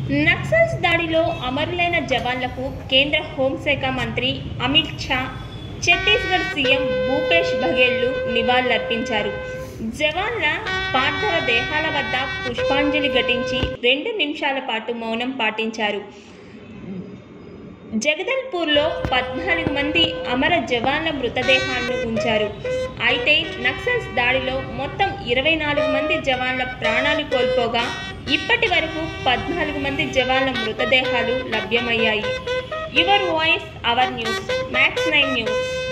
నక్సల్స్ దాడిలో అమరులైన జవాన్లకు కేంద్ర హోంశాఖ మంత్రి అమిత్ షా ఛత్తీస్గఢ్ సీఎం భూపేష్ బఘేళ్లు నివాళులర్పించారు జవాన్ల పార్థవ దేహాల వద్ద పుష్పాంజలి ఘటించి రెండు నిమిషాల పాటు మౌనం పాటించారు జగదల్పూర్లో పద్నాలుగు మంది అమర జవాన్ల మృతదేహాలను ఉంచారు అయితే నక్సల్స్ దాడిలో మొత్తం ఇరవై నాలుగు మంది జవాన్ల ప్రాణాలు కోల్పోగా ఇప్పటి వరకు పద్నాలుగు మంది జవాన్ల మృతదేహాలు లభ్యమయ్యాయి your voice our news max nine news